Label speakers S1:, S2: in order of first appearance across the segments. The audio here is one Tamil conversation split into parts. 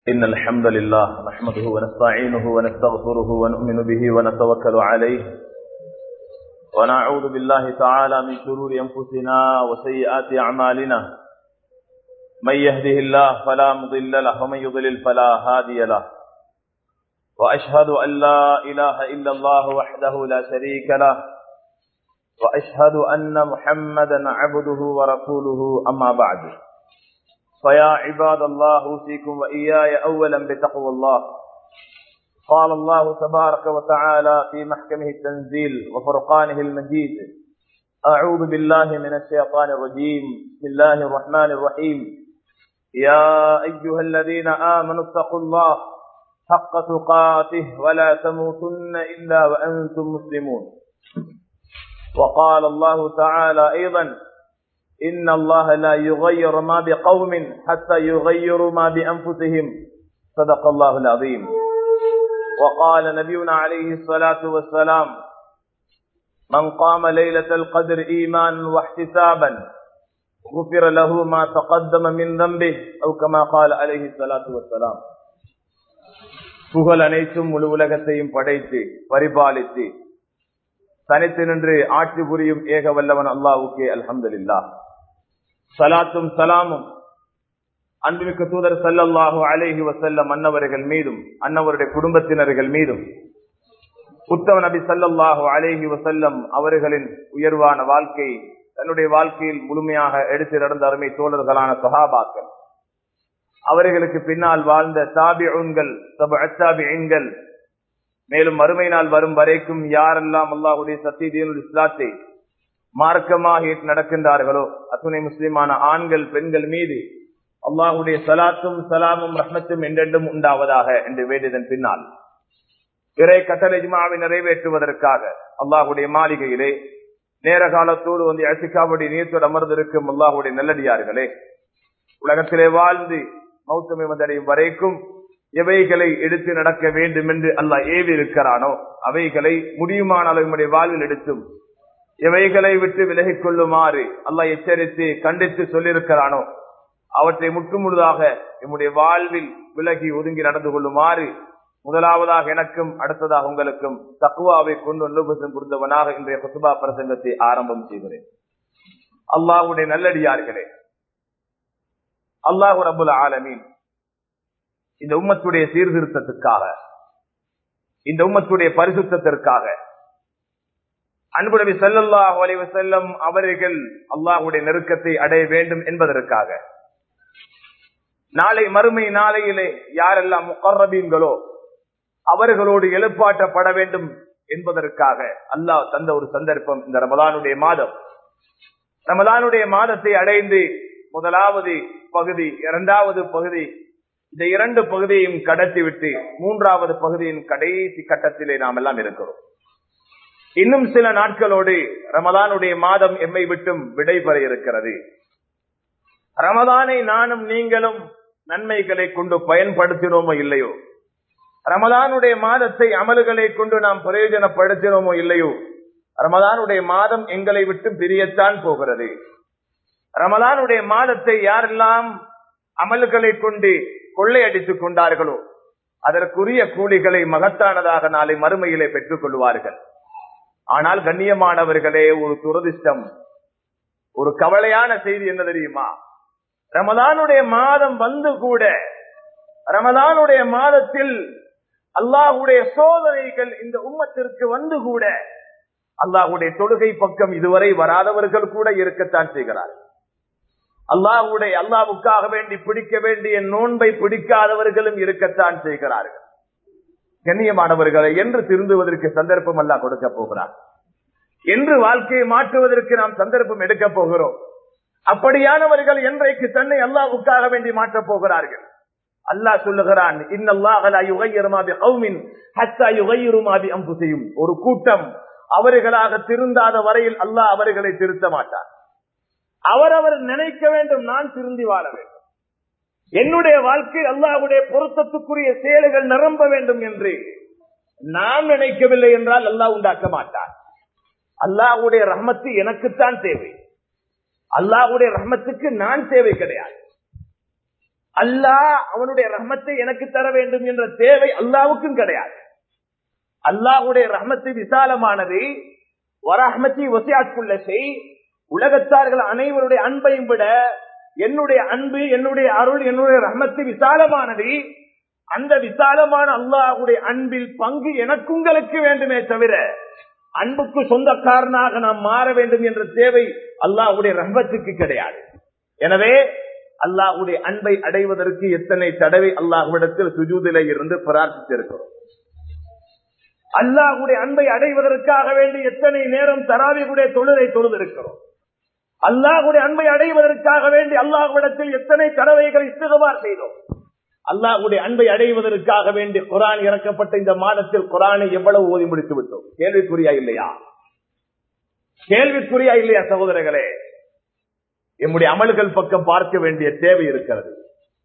S1: إن الحمد لله نحمده ونستعينه ونستغفره ونؤمن به ونتوكل عليه ونعوذ بالله تعالى من شرور أنفسنا وسيئات أعمالنا من يهده الله فلا مضل له ومن يضلل فلا هادي له وأشهد أن لا إله إلا الله وحده لا شريك له وأشهد أن محمدا عبده ورسوله أما بعد فيا عباد الله أوصيكم وإياي أولا بتقوى الله قال الله تبارك وتعالى في محكمه التنزيل وفرقانه المجيد أعوذ بالله من الشيطان الرجيم بسم الله الرحمن الرحيم يا أيها الذين آمنوا اتقوا الله حق تقاته ولا تموتن إلا وأنتم مسلمون وقال الله تعالى أيضا إن الله لا يغير ما بقوم حتى يغيروا ما بأنفسهم صدق الله العظيم وقال نبينا عليه الصلاة والسلام من قام ليلة القدر إيمانا واحتسابا غفر له ما تقدم من ذنبه أو كما قال عليه الصلاة والسلام புகழ் அனைத்தும் முழு உலகத்தையும் படைத்து பரிபாலித்து தனித்து நின்று ஆட்சி புரியும் ஏக வல்லவன் அல்லாவுக்கே அல்ஹம்துலில்லா சலாத்தும் சலாமும் அன்புமிக்க தூதர் சல்லல்லாஹு அலேஹி வசல்லம் அன்னவர்கள் மீதும் அன்னவருடைய குடும்பத்தினர்கள் மீதும் உத்தம நபி சல்லல்லாஹு அலேஹி வசல்லம் அவர்களின் உயர்வான வாழ்க்கை தன்னுடைய வாழ்க்கையில் முழுமையாக எடுத்து நடந்த அருமை தோழர்களான சஹாபாக்கள் அவர்களுக்கு பின்னால் வாழ்ந்த தாபிஉன்கள் தாபிகள் மேலும் மறுமை நாள் வரும் வரைக்கும் யாரெல்லாம் அல்லாஹுடைய சத்தியதீனுல் இஸ்லாத்தை மார்க்கமாக நடக்கின்றார்களோ அத்துணை முஸ்லிமான ஆண்கள் பெண்கள் மீது அல்லாஹுடைய சலாத்தும் சலாமும் ரஹ்மத்தும் என்றென்றும் உண்டாவதாக என்று வேண்டியதன் பின்னால் பிறை கட்டளை ஜிமாவை நிறைவேற்றுவதற்காக அல்லாஹுடைய மாளிகையிலே நேர காலத்தோடு வந்து அசிகாவுடைய நீர்த்தோடு அமர்ந்திருக்கும் அல்லாஹுடைய நல்லடியார்களே உலகத்திலே வாழ்ந்து மௌத்தமை வந்தடையும் வரைக்கும் எவைகளை எடுத்து நடக்க வேண்டும் என்று அல்லாஹ் ஏவி இருக்கிறானோ அவைகளை முடியுமான அளவு வாழ்வில் எடுத்தும் எவைகளை விட்டு விலகிக் கொள்ளுமாறு அல்லாஹ் எச்சரித்து கண்டித்து சொல்லியிருக்கிறானோ அவற்றை முற்றுமுழுதாக நம்முடைய வாழ்வில் விலகி ஒதுங்கி நடந்து கொள்ளுமாறு முதலாவதாக எனக்கும் அடுத்ததாக உங்களுக்கும் தக்குவாவை கொண்டு ஒன்றுபசம் புரிந்தவனாக இன்றைய குசுபா பிரசங்கத்தை ஆரம்பம் செய்கிறேன் அல்லாஹுடைய நல்லடியார்களே அல்லாஹு ரபுல் ஆலமீன் இந்த உம்மத்துடைய சீர்திருத்தத்துக்காக இந்த உம்மத்துடைய பரிசுத்திற்காக அன்பு நபி சல்லாஹ் அலைவ செல்லம் அவர்கள் அல்லாஹுடைய நெருக்கத்தை அடைய வேண்டும் என்பதற்காக நாளை மறுமை நாளையிலே யாரெல்லாம் முக்கர்ரபீன்களோ அவர்களோடு எழுப்பாட்டப்பட வேண்டும் என்பதற்காக அல்லாஹ் தந்த ஒரு சந்தர்ப்பம் இந்த ரமலானுடைய மாதம் ரமலானுடைய மாதத்தை அடைந்து முதலாவது பகுதி இரண்டாவது பகுதி இந்த இரண்டு பகுதியையும் கடத்திவிட்டு மூன்றாவது பகுதியின் கடைசி கட்டத்திலே நாம் எல்லாம் இருக்கிறோம் இன்னும் சில நாட்களோடு ரமதானுடைய மாதம் எம்மை விட்டும் விடைபெற இருக்கிறது ரமதானை நானும் நீங்களும் நன்மைகளை கொண்டு பயன்படுத்தினோமோ இல்லையோ ரமதானுடைய மாதத்தை அமல்களை கொண்டு நாம் பிரயோஜனப்படுத்தினோமோ இல்லையோ ரமதானுடைய மாதம் எங்களை விட்டு பிரியத்தான் போகிறது ரமதானுடைய மாதத்தை யாரெல்லாம் அமல்களை கொண்டு கொள்ளையடித்துக் கொண்டார்களோ அதற்குரிய கூலிகளை மகத்தானதாக நாளை மறுமையிலே பெற்றுக் கொள்வார்கள் ஆனால் கண்ணியமானவர்களே ஒரு துரதிஷ்டம் ஒரு கவலையான செய்தி என்ன தெரியுமா ரமதானுடைய மாதம் வந்து கூட ரமதானுடைய மாதத்தில் அல்லாஹுடைய சோதனைகள் இந்த உம்மத்திற்கு வந்து கூட அல்லாஹுடைய தொழுகை பக்கம் இதுவரை வராதவர்கள் கூட இருக்கத்தான் செய்கிறார்கள் அல்லாஹுடைய அல்லாவுக்காக வேண்டி பிடிக்க வேண்டிய நோன்பை பிடிக்காதவர்களும் இருக்கத்தான் செய்கிறார்கள் கண்ணியமானவர்களை என்று திருந்துவதற்கு சந்தர்ப்பம் அல்ல கொடுக்க போகிறார் என்று வாழ்க்கையை மாற்றுவதற்கு நாம் சந்தர்ப்பம் எடுக்க போகிறோம் அப்படியானவர்கள் என்றைக்கு தன்னை அல்லாவுக்காக வேண்டி மாற்றப் போகிறார்கள் அல்லாஹ் சொல்லுகிறான் ஒரு கூட்டம் அவர்களாக திருந்தாத வரையில் அல்லாஹ் அவர்களை திருத்த மாட்டார் அவரவர் நினைக்க வேண்டும் நான் திருந்தி வாழ வேண்டும் என்னுடைய வாழ்க்கை அல்லாவுடைய பொருத்தத்துக்குரிய செயல்கள் நிரம்ப வேண்டும் என்று நாம் நினைக்கவில்லை என்றால் அல்லாஹ் உண்டாக்க மாட்டார் அல்லாஹுடைய ரஹமத்து எனக்குத்தான் தேவை அல்லாஹுடைய ரஹமத்துக்கு நான் தேவை கிடையாது அல்லாஹ் அவனுடைய ரஹ்மத்தை எனக்கு தர வேண்டும் என்ற தேவை அல்லாவுக்கும் கிடையாது அல்லாஹுடைய ரஹ்மத்து விசாலமானது வரஹ்மத்தி வசியாக்குள்ள செய் உலகத்தார்கள் அனைவருடைய அன்பையும் விட என்னுடைய அன்பு என்னுடைய அருள் என்னுடைய ரஹ்மத்து விசாலமானது அந்த விசாலமான அல்லாஹுடைய அன்பில் பங்கு எனக்கு உங்களுக்கு வேண்டுமே தவிர அன்புக்கு சொந்தக்காரனாக நாம் மாற வேண்டும் என்ற தேவை அல்லாஹுடைய ரஹ்மத்துக்கு கிடையாது எனவே அல்லாஹுடைய அன்பை அடைவதற்கு எத்தனை தடவை அல்லாஹுவிடத்தில் சுஜூதில இருந்து பிரார்த்தித்திருக்கிறோம் அல்லாஹுடைய அன்பை அடைவதற்காக வேண்டி எத்தனை நேரம் தராவிகுடைய தொழுதை தொழுதிருக்கிறோம் அல்லாஹுடைய அன்பை அடைவதற்காக வேண்டி அல்லாஹுவிடத்தில் எத்தனை தடவைகள் இஸ்திகபார் செய்தோம் அல்லாஹுடைய அன்பை அடைவதற்காக வேண்டி குரான் இறக்கப்பட்ட இந்த மாதத்தில் குரானை எவ்வளவு ஓதி முடித்து விட்டோம் கேள்விக்குரியா இல்லையா கேள்விக்குரியா இல்லையா சகோதரர்களே எம்முடைய அமல்கள் பக்கம் பார்க்க வேண்டிய தேவை இருக்கிறது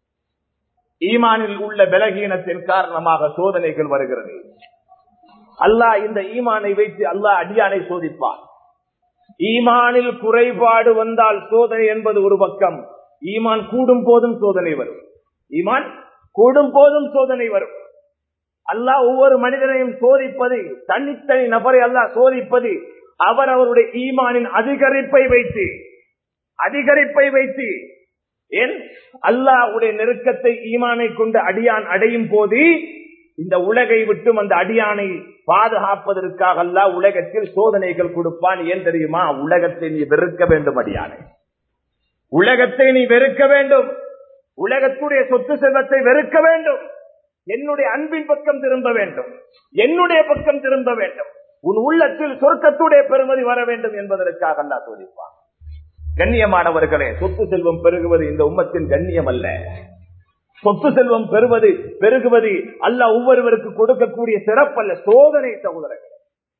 S1: ஈமானில் உள்ள பலகீனத்தின் காரணமாக சோதனைகள் வருகிறது அல்லாஹ் இந்த ஈமானை வைத்து அல்லாஹ் அடியானை சோதிப்பான் ஈமானில் குறைபாடு வந்தால் சோதனை என்பது ஒரு பக்கம் ஈமான் கூடும் போதும் சோதனை வரும் ஈமான் கூடும் போதும் சோதனை வரும் அல்லாஹ் ஒவ்வொரு மனிதனையும் சோதிப்பது தனித்தனி நபரை அல்லாஹ் சோதிப்பது அவர் அவருடைய ஈமானின் அதிகரிப்பை வைத்து அதிகரிப்பை வைத்து ஏன் அல்லாஹ்வுடைய நெருக்கத்தை ஈமானை கொண்டு அடியான் அடையும் போது இந்த உலகை விட்டும் அந்த அடியானை பாதுகாப்பதற்காக அல்லாஹ் உலகத்தில் சோதனைகள் கொடுப்பான் ஏன் தெரியுமா உலகத்தை நீ வெறுக்க வேண்டும் அடியானை உலகத்தை நீ வெறுக்க வேண்டும் உலகத்துடைய சொத்து செல்வத்தை வெறுக்க வேண்டும் என்னுடைய அன்பின் பக்கம் திரும்ப வேண்டும் என்னுடைய பக்கம் திரும்ப வேண்டும் உன் உள்ளத்தில் சொர்க்கத்துடைய பெருமதி வர வேண்டும் என்பதற்காக அல்லா சோதிப்பான் கண்ணியமானவர்களே சொத்து செல்வம் பெருகுவது இந்த உம்மத்தின் கண்ணியம் அல்ல சொத்து செல்வம் பெறுவது பெருகுவது அல்ல ஒவ்வொருவருக்கு கொடுக்கக்கூடிய சிறப்பல்ல சோதனை சகோதரர்கள்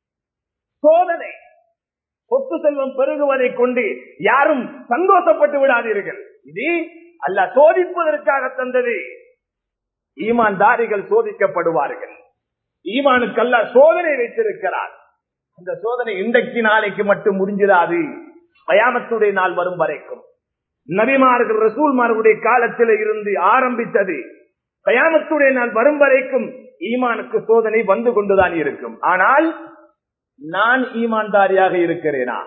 S1: சோதனை சொத்து செல்வம் பெருகுவதை கொண்டு யாரும் சந்தோஷப்பட்டு விடாதீர்கள் இது அல்ல சோதிப்பதற்காக தந்தது ஈமான்தாரிகள் சோதிக்கப்படுவார்கள் ஈமானுக்கு அல்ல சோதனை வைத்திருக்கிறார் இந்த சோதனை இன்றைக்கு நாளைக்கு மட்டும் முடிஞ்சிடாது பயாமத்துடைய நாள் வரும் வரைக்கும் நபிமார்கள் ரசூல்மார்களுடைய காலத்தில் இருந்து ஆரம்பித்தது கயாமத்துடைய நாள் வரும் வரைக்கும் ஈமானுக்கு சோதனை வந்து கொண்டுதான் இருக்கும் ஆனால் நான் ஈமான்தாரியாக இருக்கிறேனா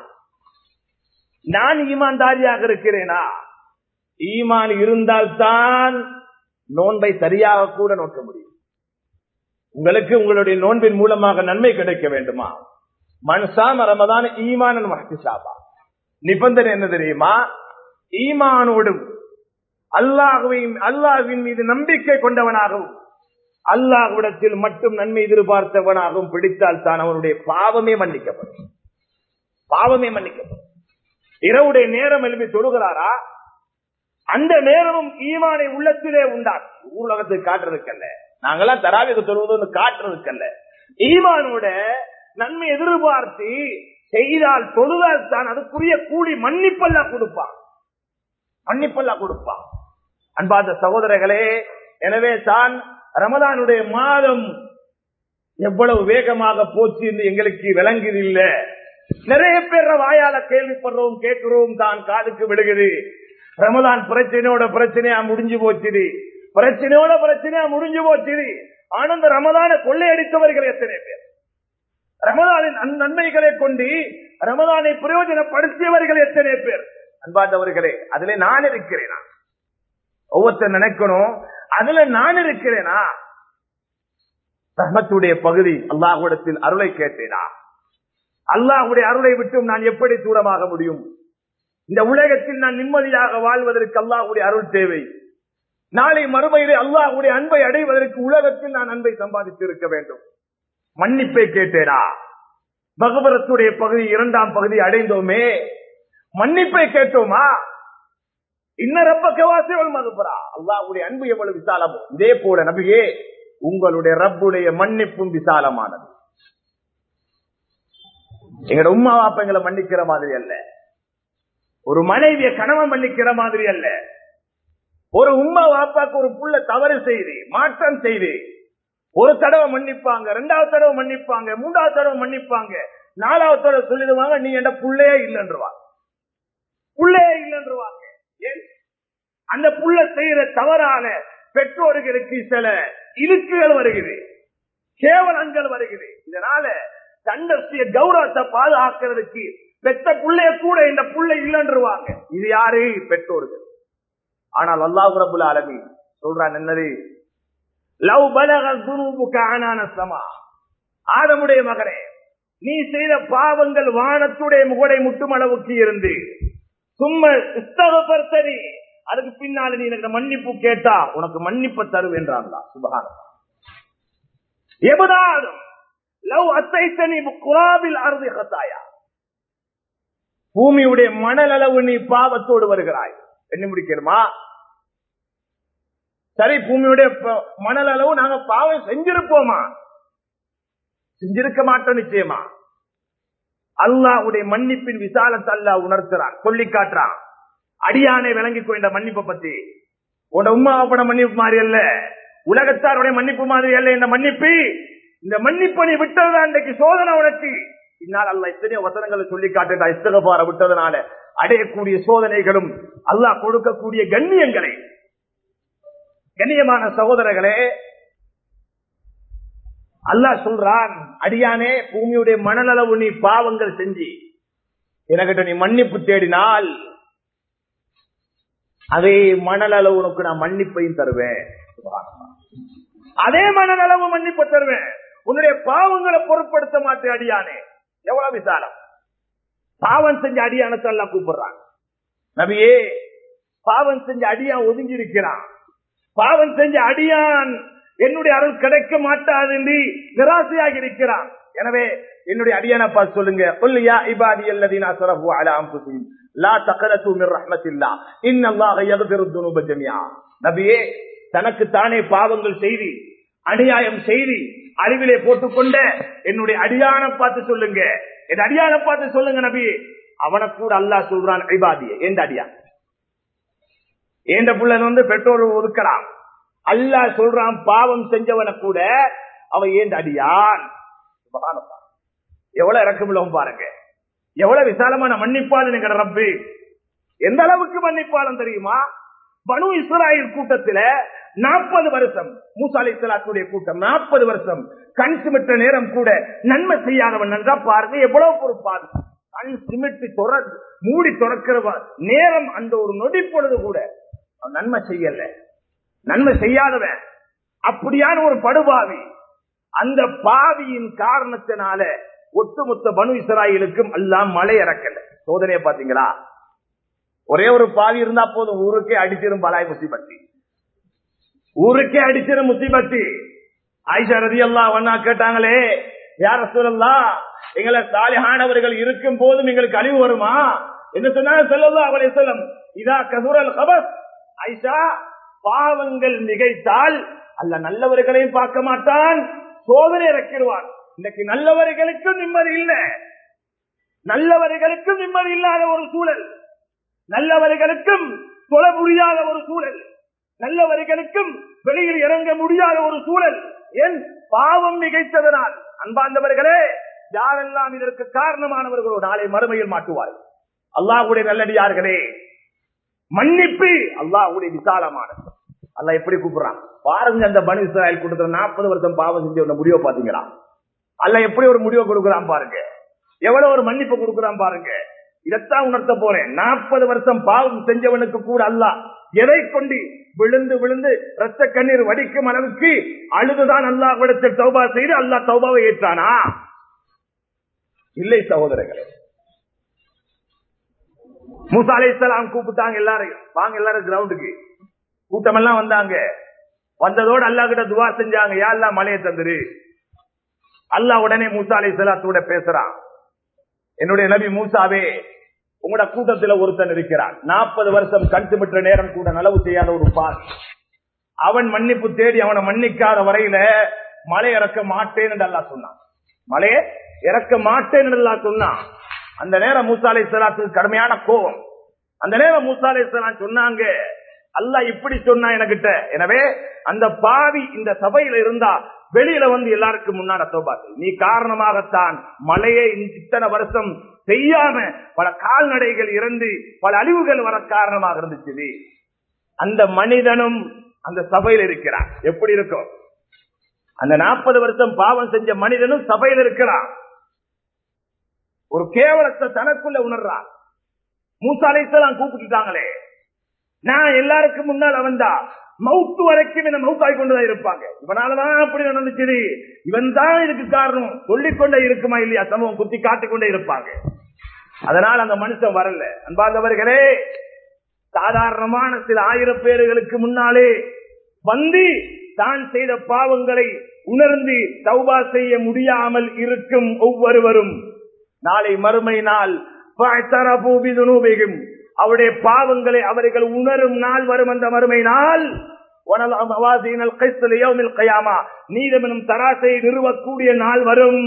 S1: நான் ஈமான்தாரியாக இருக்கிறேனா ஈமான் இருந்தால்தான் நோன்பை சரியாக கூட நோக்க முடியும் உங்களுக்கு உங்களுடைய நோன்பின் மூலமாக நன்மை கிடைக்க வேண்டுமா மன்சாம ரமதான ஈமான் மஹிசாபா நிபந்தனை என்ன தெரியுமா ஈமானோடும் அல்லாஹுவையும் அல்லாஹுவின் மீது நம்பிக்கை கொண்டவனாகவும் அல்லாஹ்விடத்தில் மட்டும் நன்மை எதிர்பார்த்தவனாகவும் பிடித்தால் தான் அவனுடைய பாவமே மன்னிக்கப்படும் பாவமே மன்னிக்கப்படும் இரவுடைய நேரம் எழுப்பி தொழுகிறாரா அந்த நேரமும் ஈமானை உள்ளத்திலே உண்டாக்கும் ஊர்லகத்துக்கு காட்டுறதுக்கல்ல நாங்கெல்லாம் தராவிக்கு தொழுவது காட்டுறதுக்கல்ல ஈமானோட நன்மை எதிர்பார்த்து செய்தால் தொழுதால் தான் அதுக்குரிய கூலி மன்னிப்பல்லா கொடுப்பான் மன்னிப்பல்லா கொடுப்பான் அன்பார்ந்த சகோதரர்களே எனவே தான் ரமதானுடைய மாதம் எவ்வளவு வேகமாக போச்சு என்று எங்களுக்கு விளங்குதில்லை நிறைய பேர் வாயால கேள்விப்படுறோம் கேட்கிறோம் தான் காதுக்கு விடுகுது ரமதான் பிரச்சனையோட பிரச்சனையா முடிஞ்சு போச்சுது பிரச்சனையோட பிரச்சனையா முடிஞ்சு போச்சுது ஆனந்த ரமதான கொள்ளையடித்தவர்கள் எத்தனை பேர் ரமதானின் நன்மைகளை கொண்டு ரமதானை பிரயோஜனப்படுத்தியவர்கள் எத்தனை பேர் அன்பார்ந்தவர்களே அதுல நான் இருக்கிறேனா ஒவ்வொருத்தர் நினைக்கணும் அதுல நான் இருக்கிறேனா ரஹமத்துடைய பகுதி அல்லாஹுடத்தில் அருளை கேட்டேனா அல்லாஹுடைய அருளை விட்டும் நான் எப்படி தூரமாக முடியும் இந்த உலகத்தில் நான் நிம்மதியாக வாழ்வதற்கு அல்லாஹுடைய அருள் தேவை நாளை மறுமையிலே அல்லாஹுடைய அன்பை அடைவதற்கு உலகத்தில் நான் அன்பை சம்பாதித்து இருக்க வேண்டும் மன்னிப்பை கேட்டேனா பகவரத்துடைய பகுதி இரண்டாம் பகுதி அடைந்தோமே மன்னிப்பை கேட்டோமா இன்னரப்ப கவாசிகள் மதுபரா அல்லாஹுடைய அன்பு எவ்வளவு விசாலமோ இதே போல நபியே உங்களுடைய ரப்புடைய மன்னிப்பும் விசாலமானது எங்களோட உமா வாப்பங்களை மன்னிக்கிற மாதிரி அல்ல ஒரு மனைவிய கணவன் மன்னிக்கிற மாதிரி அல்ல ஒரு உமா வாப்பாக்கு ஒரு புள்ள தவறு செய்து மாற்றம் செய்து ஒரு தடவை மன்னிப்பாங்க ரெண்டாவது தடவை மன்னிப்பாங்க மூன்றாவது தடவை மன்னிப்பாங்க நாலாவது தடவை சொல்லிடுவாங்க நீ என்ன புள்ளையே இல்லைன்றவாங்க புள்ளையே இல்லைன்றவாங்க ஏன் அந்த புள்ள செய்யற தவறான பெற்றோர்களுக்கு சில இழுக்குகள் வருகிறது கேவலங்கள் வருகிறது இதனால தண்டசிய கௌரவத்தை பாதுகாக்கிறதுக்கு பெத்த புள்ளைய கூட இந்த புள்ளை இல்லைன்றுவாங்க இது யாரு பெற்றோர்கள் ஆனால் அல்லாஹ் ரபுல் ஆலமி சொல்றான் என்னது லவ் பலக துருபுக ஆனான சமா ஆதமுடைய மகனே நீ செய்த பாவங்கள் வானத்துடைய முகடை முட்டும் அளவுக்கு இருந்து சும்மா இஸ்தகப்படுத்தனி அதுக்கு பின்னால நீ எனக்கு மன்னிப்பு கேட்டா உனக்கு மன்னிப்பு தருவேன்றாங்களா சுபகாரம் எவனாலும் லவ் அத்தைத்தனி குராபில் அறுதி கத்தாயா பூமியுடைய மணல் அளவு நீ பாவத்தோடு வருகிறாய் என்ன முடிக்கணுமா சரி பூமியுடைய ப- மணல் அளவு நாங்க பாவம் செஞ்சிருப்போமா செஞ்சிருக்க மாட்டோம் நிச்சயமா அல்லாஹ்வுடைய மன்னிப்பின் விசாலத்தை அல்லாஹ் உணர்த்துறான் சொல்லி காட்டுறான் அடியானை விளங்கி கொண்ட மன்னிப்பை பத்தி உன் உமா அப்பட மன்னிப்பு மாதிரி அல்ல உலகத்தாருடைய மன்னிப்பு மாதிரி அல்ல இந்த மன்னிப்பு இந்த மன்னிப்பை நீ விட்டதுதான் இன்றைக்கு சோதனை உனக்கு இன்னால் அல்ல எத்தனையோ வசனங்களை சொல்லி காட்டுட்டா இஸ்தகபார விட்டதுனால அடையக்கூடிய சோதனைகளும் அல்லாஹ் கொடுக்கக்கூடிய கண்ணியங்களை கண்ணியமான சகோதரர்களே அல்லாஹ் சொல்றான் அடியானே பூமியுடைய மணலளவு நீ பாவங்கள் செஞ்சு எனக்கிட்ட நீ மன்னிப்பு தேடினால் அதே மணலளவு உனக்கு நான் மன்னிப்பையும் தருவேன் அதே மணலளவு மன்னிப்பு தருவேன் உன்னுடைய பாவங்களை பொருட்படுத்த மாட்டேன் அடியானே எவ்வளவு விசாலம் பாவம் செஞ்ச அடியானத்தை எல்லாம் கூப்பிடுறான் நபியே பாவம் செஞ்ச அடியான் ஒதுங்கி இருக்கிறான் பாவம் செஞ்ச அடியான் என்னுடைய அருள் கிடைக்க மாட்டாது என்று நிராசையாக இருக்கிறான் எனவே என்னுடைய அடியான பார்த்து சொல்லுங்க சொல்லியா இபாதி அல்லதீன் அஸ்ரஃபு அலா அன்ஃபுஸிஹிம் லா தக்னது மின் ரஹ்மத்தில்லாஹ் இன்னல்லாஹ யக்ஃபிரு துனூப ஜமீஆ நபியே தனக்கு தானே பாவங்கள் செய்து அநியாயம் செய்து அறிவிலே போட்டுக்கொண்ட என்னுடைய அடியான பார்த்து சொல்லுங்க என் அடியான பார்த்து சொல்லுங்க நபி அவனை கூட அல்லாஹ் சொல்றான் ஐபாதிய எந்த அடியான் ஏண்ட புள்ளன் வந்து பெற்றோர் ஒதுக்கலாம் அல்லாஹ் சொல்றான் பாவம் செஞ்சவனை கூட அவன் ஏண்ட அடியான் சுப்ஹானல்லாஹ். எவ்வளவு இறக்கமுள்ளவன் பாருங்க எவ்வளவு விசாலமான மன்னிப்பாளன் என்கிற ரப்பு எந்த அளவுக்கு மன்னிப்பாளன் தெரியுமா பனு இஸ்ராயல் கூட்டத்தில நாற்பது வருஷம் மூசா அலை கூட்டம் நாற்பது வருஷம் கண் சிமிட்ட நேரம் கூட நன்மை செய்யாதவன் நன்றா பாருங்க எவ்வளவு பொறுப்பாது கண் சிமிட்டு துற மூடி துறக்கிற நேரம் அந்த ஒரு நொடி பொழுது கூட அவன் நன்மை செய்யல நன்மை செய்யாதவன் அப்படியான ஒரு படுபாவி அந்த பாவியின் காரணத்தினால ஒட்டுமொத்த பனு இஸ்ராயலுக்கும் எல்லாம் மழை இறக்கல சோதனையை பாத்தீங்களா ஒரே ஒரு பாவி இருந்தா போதும் ஊருக்கே அடிச்சிரும் பலாய் முசிபத்தி ஊருக்கே அடிச்சிரும் முசிபத்தி ஆயிஷா ரதி அல்லா ஒன்னா கேட்டாங்களே யார சொல்லலாம் எங்களை சாலிஹானவர்கள் இருக்கும் போதும் எங்களுக்கு அழிவு வருமா என்ன சொன்னாங்க சொல்லலாம் அவளை சொல்லம் இதா கசுரல் கபஸ் ஐஷா பாவங்கள் மிகைத்தால் அல்ல நல்லவர்களையும் பார்க்க மாட்டான் சோதனை இறக்கிடுவான் இன்னைக்கு நல்லவர்களுக்கும் நிம்மதி இல்லை நல்லவர்களுக்கும் நிம்மதி இல்லாத ஒரு சூழல் நல்லவர்களுக்கும் தொழ முடியாத ஒரு சூழல் நல்லவர்களுக்கும் வெளியில் இறங்க முடியாத ஒரு சூழல் ஏன் பாவம் மிகைத்ததனால் அன்பார்ந்தவர்களே யாரெல்லாம் இதற்கு காரணமானவர்களோ நாளை மறுமையில் மாட்டுவார் அல்லாஹ்வுடைய நல்லடியார்களே மன்னிப்பு அல்லாஹ்வுடைய விசாலமானது அல்லாஹ் எப்படி கூப்பிடுறான் பாருங்க அந்த பனு இஸ்ராயல் கூட்டத்தில் நாற்பது வருஷம் பாவம் செஞ்ச முடிவை பாத்தீங்களா அல்லாஹ் எப்படி ஒரு முடிவை கொடுக்குறான் பாருங்க எவ்வளவு ஒரு மன்னிப்பு கொடுக்குறான் பாருங்க இதைத்தான் உணர்த்த போறேன் நாற்பது வருஷம் பாவம் செஞ்சவனுக்கு கூட அல்லாஹ் எதை கொண்டு விழுந்து விழுந்து ரத்த கண்ணீர் வடிக்கும் அளவுக்கு அழுதுதான் அல்லாஹ் விடத்தில் தௌபா செய்து அல்லாஹ் தௌபாவை ஏற்றானா இல்லை சகோதரர்களே மூசா அலைஹிஸ்ஸலாம் கூப்பிட்டாங்க எல்லாரையும் வாங்க எல்லாரும் கிரவுண்டுக்கு கூட்டம் எல்லாம் வந்தாங்க வந்ததோடு அல்லா கிட்ட துவா செஞ்சாங்க யா அல்லா மலையை தந்துரு அல்லாஹ் உடனே மூசா அலைஹிஸ்ஸலாத்தோட பேசுறான் என்னுடைய நபி மூசாவே உங்களோட கூட்டத்துல ஒருத்தன் இருக்கிறான் நாற்பது வருஷம் கண் பெற்ற நேரம் கூட நலவு செய்யாத ஒரு பால் அவன் மன்னிப்பு தேடி அவனை மன்னிக்காத வரையில மலை இறக்க மாட்டேன் என்று அல்லாஹ் சொன்னான் மலையை இறக்க மாட்டேன் என்று அல்லாஹ் சொன்னான் அந்த நேரம் மூசா அலை சலாத்துக்கு கடுமையான கோபம் அந்த நேரம் மூசா அலை சொன்னாங்க அல்லாஹ் இப்படி சொன்னா எனக்கிட்ட எனவே அந்த பாவி இந்த சபையில இருந்தா வெளியில வந்து எல்லாருக்கும் முன்னாடி தோபாத்து நீ காரணமாகத்தான் மழையை இத்தனை வருஷம் செய்யாம பல கால்நடைகள் இறந்து பல அழிவுகள் வர காரணமாக இருந்துச்சு அந்த மனிதனும் அந்த சபையில் இருக்கிறான் எப்படி இருக்கும் அந்த நாற்பது வருஷம் பாவம் செஞ்ச மனிதனும் சபையில் இருக்கிறான் ஒரு கேவலத்தை தனக்குள்ள உணர்றான் மூசாலைசெல்லாம் கூப்பிட்டுட்டாங்களே நான் எல்லாருக்கும் முன்னால் அவன்தான் மவுத்து வரைக்கும் என்ன மவுத்தாய் கொண்டுதான் இருப்பாங்க இவனாலதான் அப்படி நடந்துச்சு இவன் தான் இதுக்கு காரணம் சொல்லிக்கொண்டே இருக்குமா இல்லையா சமூகம் குத்தி காட்டிக்கொண்டே இருப்பாங்க அதனால் அந்த மனுஷன் வரல அன்பார்ந்தவர்களே சாதாரணமான சில ஆயிரம் பேர்களுக்கு முன்னாலே வந்து தான் செய்த பாவங்களை உணர்ந்து தௌபா செய்ய முடியாமல் இருக்கும் ஒவ்வொருவரும் நாளை மறுமை நாள் அவருடைய பாவங்களை அவர்கள் உணரும் நாள் வரும் அந்த மறுமை நாள் நீதமெனும் தராசை நிறுவக்கூடிய நாள் வரும்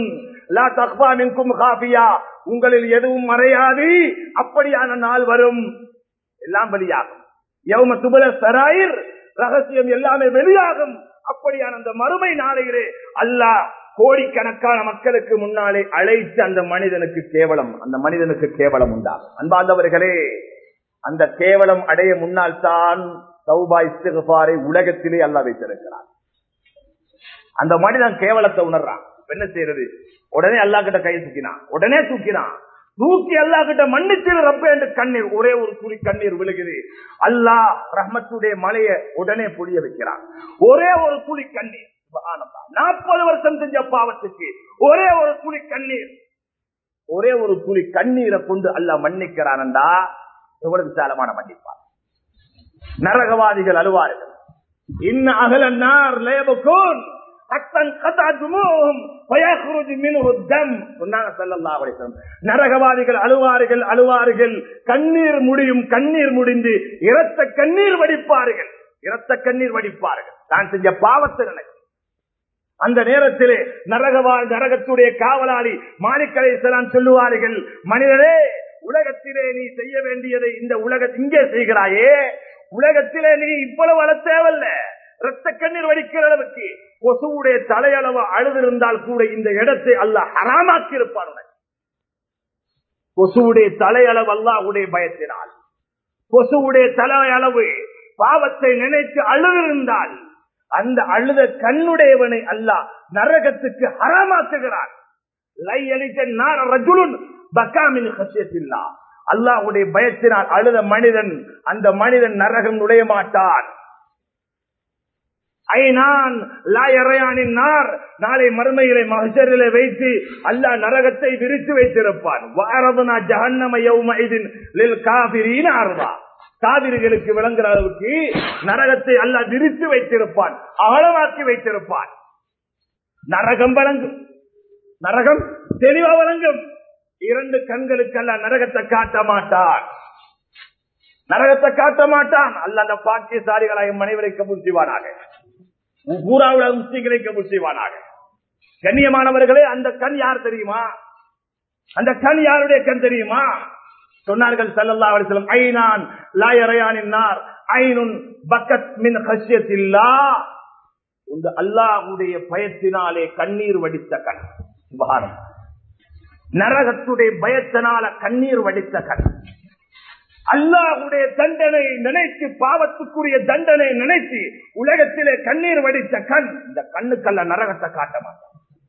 S1: உங்களில் எதுவும் மறையாது அப்படியான நாள் வரும் எல்லாம் வெளியாகும் யௌம துபல சராயிர் ரகசியம் எல்லாமே வெளியாகும் அப்படியான அந்த மறுமை நாளையிலே அல்லாஹ் கோடிக்கணக்கான மக்களுக்கு முன்னாலே அழைத்து அந்த மனிதனுக்கு கேவலம் அந்த மனிதனுக்கு கேவலம் உண்டாகும் அன்பாந்தவர்களே அந்த கேவலம் அடைய முன்னால் தான் சௌபா இஸ்திகாரை உலகத்திலே அல்ல வைத்திருக்கிறார் அந்த மனிதன் கேவலத்தை உணர்றான் என்ன செய்யறது உடனே அல்லா கிட்ட கை தூக்கினான் உடனே தூக்கினான் தூக்கி அல்லா கிட்ட மன்னிச்சில் ரப்ப என்று கண்ணீர் ஒரே ஒரு துளி கண்ணீர் விழுகுது அல்லாஹ் ரஹ்மத்துடைய மலையை உடனே புளிய வைக்கிறான் ஒரே ஒரு துளி கண்ணீர் நாற்பது வருஷம் செஞ்ச பாவத்துக்கு ஒரே ஒரு துளி கண்ணீர் ஒரே ஒரு துளி கண்ணீரை கொண்டு அல்ல மன்னிக்கிறான்டா எவ்வளவு விசாலமான மன்னிப்பார் நரகவாதிகள் அழுவார்கள் இன்ன அகல நார் லேபகோன் நரகவாதிகள் அழுவார்கள் அழுவார்கள் கண்ணீர் முடியும் கண்ணீர் முடிந்து இரத்த கண்ணீர் வடிப்பார்கள் இரத்த கண்ணீர் வடிப்பார்கள் தான் செஞ்ச பாவத்தை நினைச்சு அந்த நேரத்திலே நரகவா நரகத்துடைய காவலாளி மாணிக்கலை சொல்லுவார்கள் மனிதனே உலகத்திலே நீ செய்ய வேண்டியதை இந்த உலக இங்கே செய்கிறாயே உலகத்திலே நீ இவ்வளவு வள தேவல்ல ரத்த கண்ணீர் வடிக்கிற அளவுக்கு கொசுவுடைய தலையளவு அழுதிருந்தால் கூட இந்த இடத்தை அல்ல ஹராமாக்கி இருப்பார் கொசுவுடைய தலையளவு அல்லாஹுடைய பயத்தினால் கொசுவுடைய தலையளவு பாவத்தை நினைத்து அழுதிருந்தால் அந்த அழுத கண்ணுடையவனை அல்லாஹ் நரகத்துக்கு ஹராமாக்குகிறான் அல்லாஹுடைய பயத்தினால் அழுத மனிதன் அந்த மனிதன் நரகம் நுழைய மாட்டான் ஐநான் லாயறையானின் நார் நாளை மறுமையிலே மகசரிலே வைத்து அல்லாஹ் நரகத்தை விரித்து வைத்திருப்பான் வாரதுனா ஜஹன்னமயவுமைதின் லில் காபிரீன் ஆர்வா காவிரிகளுக்கு விளங்குற அளவுக்கு நரகத்தை அல்லாஹ் விரித்து வைத்திருப்பான் ஆழமாக்கி வைத்திருப்பான் நரகம் வழங்கும் நரகம் தெளிவா வழங்கும் இரண்டு கண்களுக்கு அல்ல நரகத்தை காட்ட மாட்டான் நரகத்தை காட்ட மாட்டான் அல்ல அந்த பாக்கியசாலிகளாக மனைவரை கபூர் செய்வானாக பூராவுல முஸ்லிம்களை கபூர் செய்வானாக கண்ணியமானவர்களே அந்த கண் யார் தெரியுமா அந்த கண் யாருடைய கண் தெரியுமா சொன்னார்கள் சல்லல்லா அலிஸ்லம் ஐநான் லாயரையானின் நார் ஐனுன் பக்கத் மின் ஹஷ்யத்தில்லா இந்த அல்லாஹுடைய பயத்தினாலே கண்ணீர் வடித்த கண் சுபகாரம் நரகத்துடைய பயத்தினால கண்ணீர் வடித்த கண் அல்லாஹுடைய தண்டனை நினைத்து பாவத்துக்குரிய தண்டனை நினைத்து உலகத்திலே கண்ணீர் வடித்த கண் இந்த கண்ணுக்கல்ல நரகத்தை காட்ட மாட்டான்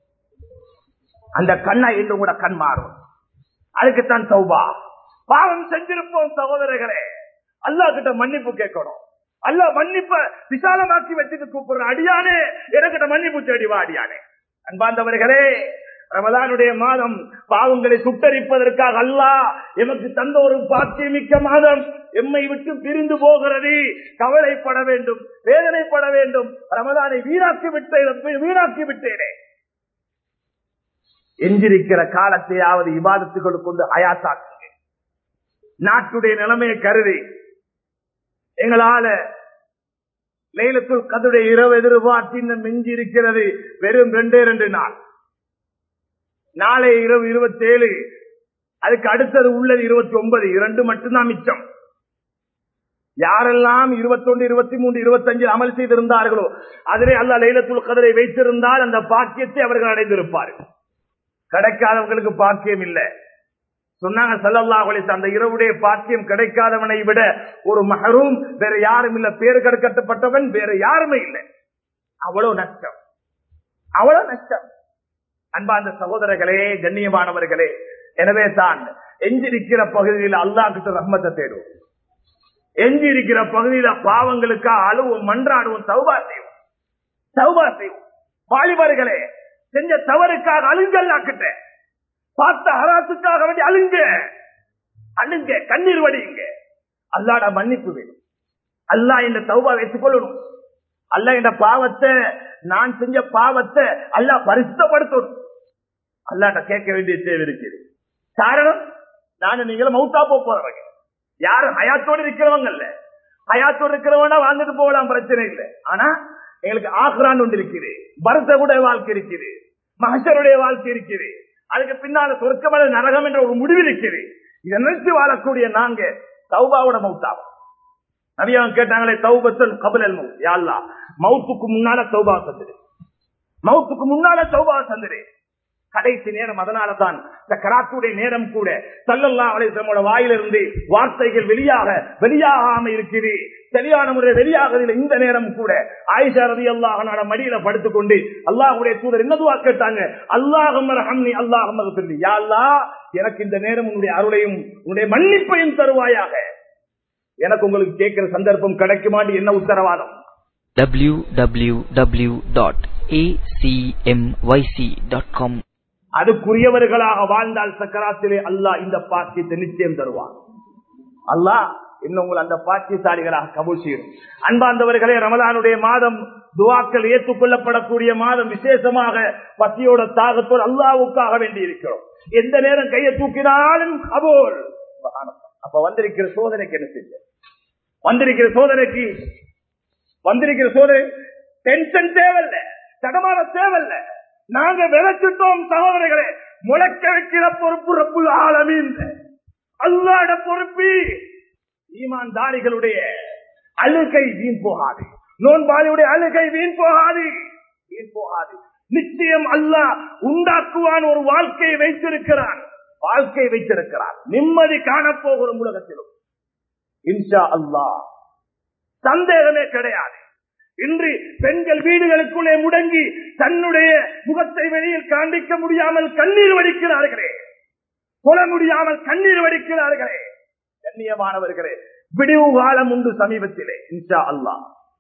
S1: அந்த கண்ணை என்று கூட கண் மாறும் அதுக்குத்தான் சௌபா பாவம் செஞ்சிருப்போம் சகோதரர்களே அல்லா கிட்ட மன்னிப்பு கேட்கணும் அல்ல மன்னிப்ப விசாலமாக்கி வச்சுட்டு கூப்பிடுற அடியானே எனக்கிட்ட மன்னிப்பு தேடிவா அடியானே அன்பாந்தவர்களே ரமதானுடைய மாதம் பாவங்களை சுட்டரிப்பதற்காக அல்லா எமக்கு தந்த ஒரு பாக்கியமிக்க மாதம் எம்மை விட்டு பிரிந்து போகிறது கவலைப்பட வேண்டும் வேதனைப்பட வேண்டும் ரமதானை வீணாக்கி விட்டேன் வீணாக்கி விட்டேனே எஞ்சிருக்கிற காலத்தையாவது இபாதத்துக்களை கொண்டு அயாத்தாக்குங்க நாட்டுடைய நிலைமையை கருதி எங்களால லைலத்துல் கதுடைய இரவு எதிர்பார்த்து இன்னும் மிஞ்சி இருக்கிறது வெறும் ரெண்டே ரெண்டு நாள் நாளை இரவு இருபத்தி ஏழு அதுக்கு அடுத்தது உள்ளது இருபத்தி ஒன்பது இரண்டு மட்டும்தான் மிச்சம் யாரெல்லாம் இருபத்தொன்று இருபத்தி மூன்று இருபத்தி அஞ்சு அமல் செய்திருந்தார்களோ அதிலே அல்ல லைலத்துல் கதரை வைத்திருந்தால் அந்த பாக்கியத்தை அவர்கள் அடைந்திருப்பார்கள் கிடைக்காதவர்களுக்கு பாக்கியம் இல்லை சொன்னாங்க சல்லல்லாஹு அலைஹி வஸல்லம், அந்த இரவுடைய பாக்கியம் கிடைக்காதவனை விட ஒரு மஹரூம் வேற யாரும் இல்ல பேரு கடுக்கட்டப்பட்டவன் வேற யாருமே இல்லை அவ்வளவு நஷ்டம் அவ்வளவு நஷ்டம் அன்பார்ந்த சகோதரர்களே கண்ணியமானவர்களே எனவே தான் எஞ்சிருக்கிற பகுதியில் அல்லாஹ் கிட்ட ரஹ்மத்தை தேடுவோம் எஞ்சி இருக்கிற பகுதியில பாவங்களுக்காக அழுவும் மன்றாடுவோம் சௌபா செய்வோம் சௌபா செய்வோம் வாலிபர்களே செஞ்ச தவறுக்காக அழுங்கல் கிட்ட பார்த்த ஹராசுக்காக வேண்டி அழுங்க அழுங்க கண்ணீர் வடியுங்க அல்லாட மன்னிப்பு வேணும் அல்லாஹ் இந்த தௌபா வைத்துக் கொள்ளணும் அல்லாஹ் இந்த பாவத்தை நான் செஞ்ச பாவத்தை அல்லாஹ் பரிசுத்தப்படுத்தணும் அல்லாட்ட கேட்க வேண்டிய தேவை இருக்குது காரணம் நானும் நீங்களும் மௌத்தா போக போறவங்க யாரும் ஹயாத்தோடு இருக்கிறவங்க இல்ல ஹயாத்தோடு இருக்கிறவனா வாழ்ந்துட்டு போகலாம் பிரச்சனை இல்லை ஆனா எங்களுக்கு ஆக்ரான் ஒன்று இருக்குது பரதகுடைய வாழ்க்கை இருக்குது மகசருடைய வாழ்க்கை இருக்குது அதுக்கு பின்னால சொர்க்கமல நரகம் என்ற ஒரு முடிவு இருக்குது இதை நினைச்சு வாழக்கூடிய நாங்க தௌபாவோட மௌத்தாவோம் நபியாவும் கேட்டாங்களே தௌபத்தன் கபலல் மவுத் யாழ்லா மவுத்துக்கு முன்னால தௌபா தந்துடு மவுத்துக்கு முன்னால தௌபா தந்துடு கடைசி நேரம் அதனால தான் இந்த கராத்துடைய நேரம் கூட சல்லல்லா அலிசமோட வாயிலிருந்து வார்த்தைகள் வெளியாக வெளியாகாம இருக்குது சரியான முறை வெளியாகதில்லை இந்த நேரம் கூட ஆயிஷா ரதி அல்லாஹனோட மடியில படுத்துக்கொண்டு அல்லாஹுடைய தூதர் என்னதுவா கேட்டாங்க அல்லாஹம் ரஹம்னி அல்லாஹம் சொல்லி யா அல்லாஹ் எனக்கு இந்த நேரம் உன்னுடைய அருளையும் உன்னுடைய மன்னிப்பையும் தருவாயாக எனக்கு உங்களுக்கு கேட்கிற சந்தர்ப்பம் கிடைக்குமான்னு என்ன உத்தரவாதம்
S2: www.acmyc.com
S1: அதுக்குரியவர்களாக வாழ்ந்தால் சக்கராத்திலே அல்லாஹ் இந்த பாக்கியத்தை நிச்சயம் தருவான் அல்லாஹ் இன்னும் உங்கள் அந்த பாக்கியசாலிகளாக கபூல் செய்யும் அன்பார்ந்தவர்களே ரமலானுடைய மாதம் துவாக்கள் ஏற்றுக்கொள்ளப்படக்கூடிய மாதம் விசேஷமாக பத்தியோட தாகத்தோடு அல்லாவுக்காக வேண்டி இருக்கிறோம் எந்த நேரம் கையை தூக்கினாலும் கபோல் அப்ப வந்திருக்கிற சோதனைக்கு என்ன செஞ்ச வந்திருக்கிற சோதனைக்கு வந்திருக்கிற சோதனை டென்ஷன் தேவையில்ல தடமான தேவையில்ல நாங்க விளைச்சிட்டோம் சகோதரர்களே முளைக்க வைக்கிற பொறுப்பு ரப்பு ஆளமீன் அல்லாட பொறுப்பு ஈமான்தாரிகளுடைய அழுகை வீண் போகாது நோன்பாளியுடைய அழுகை வீண் போகாது வீண் போகாது நிச்சயம் அல்லாஹ் உண்டாக்குவான் ஒரு வாழ்க்கையை வைத்திருக்கிறான் வாழ்க்கை வைத்திருக்கிறான் நிம்மதி காணப்போகிற உலகத்திலும் இன்ஷா அல்லாஹ் சந்தேகமே கிடையாது இன்று பெண்கள் வீடுகளுக்குள்ளே முடங்கி தன்னுடைய முகத்தை வெளியில் காண்பிக்க முடியாமல் கண்ணீர் வடிக்கிறார்களே சொல்ல முடியாமல் கண்ணீர் வடிக்கிறார்களே கண்ணியமானவர்களே விடிவு காலம் உண்டு சமீபத்திலே இன்ஷா அல்லாஹ்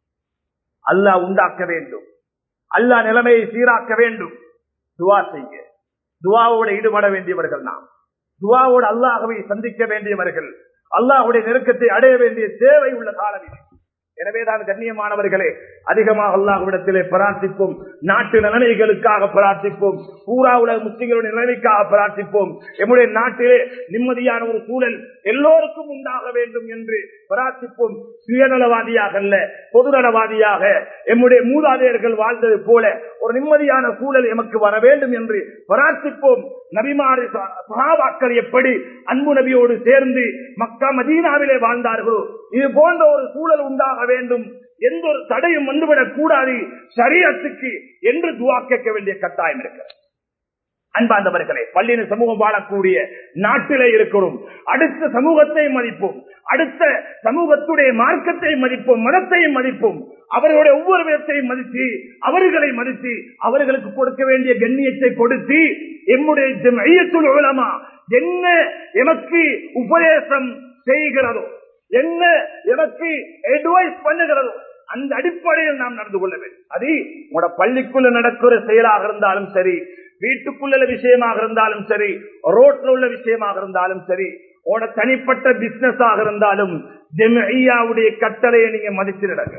S1: அல்லாஹ் உண்டாக்க வேண்டும் அல்லாஹ் நிலைமையை சீராக்க வேண்டும் துவா செய்ய துவாவோடு ஈடுபட வேண்டியவர்கள் நாம் துவாவோடு அல்லாஹவை சந்திக்க வேண்டியவர்கள் அல்லாஹுடைய நெருக்கத்தை அடைய வேண்டிய தேவை உள்ள காலம் இது எனவேதான் கண்ணியமானவர்களே அதிகமாக அல்லாஹ்விடத்திலே பிரார்த்திப்போம் நாட்டு நிலைமைகளுக்காக பிரார்த்திப்போம் பூரா உலக முஸ்லிம்களுடைய நிலைமைக்காக பிரார்த்திப்போம் எம்முடைய நாட்டிலே நிம்மதியான ஒரு சூழல் எல்லோருக்கும் உண்டாக வேண்டும் என்று பிரார்த்திப்போம் சுயநலவாதியாக அல்ல பொதுநலவாதியாக எம்முடைய மூதாதையர்கள் வாழ்ந்தது போல ஒரு நிம்மதியான சூழல் எமக்கு வர வேண்டும் என்று பிரார்த்திப்போம் நபிமாறு சகாபாக்கள் எப்படி அன்பு நபியோடு சேர்ந்து மக்கா மதீனாவிலே வாழ்ந்தார்களோ இது போன்ற ஒரு சூழல் உண்டாக வேண்டும் எந்த ஒரு தடையும் வந்துவிடக் கூடாது சரியத்துக்கு என்று துவா கேட்க வேண்டிய கட்டாயம் இருக்கிறது அன்பாந்தவர்களே பள்ளின சமூகம் வாழக்கூடிய நாட்டிலே இருக்கிறோம் அடுத்த சமூகத்தை மதிப்போம் அடுத்த சமூகத்துடைய மார்க்கத்தை மதிப்போம் மதத்தையும் மதிப்போம் அவர்களுடைய ஒவ்வொரு விதத்தையும் மதித்து அவர்களை மதித்து அவர்களுக்கு கொடுக்க வேண்டிய கண்ணியத்தை கொடுத்து எம்முடைய ஜம்ஐயத்துல் உலமா என்ன எமக்கு உபதேசம் செய்கிறதோ என்ன எனக்கு அட்வைஸ் பண்ணுகிறதோ அந்த அடிப்படையில் நாம் நடந்து கொள்ள வேண்டும் அது உங்களோட பள்ளிக்குள்ள நடக்கிற செயலாக இருந்தாலும் சரி வீட்டுக்குள்ள விஷயமாக இருந்தாலும் சரி ரோட்ல உள்ள விஷயமாக இருந்தாலும் சரி உங்களோட தனிப்பட்ட பிசினஸ் ஆக இருந்தாலும் ஜெமியாவுடைய கட்டளையை நீங்க மதித்து நடங்க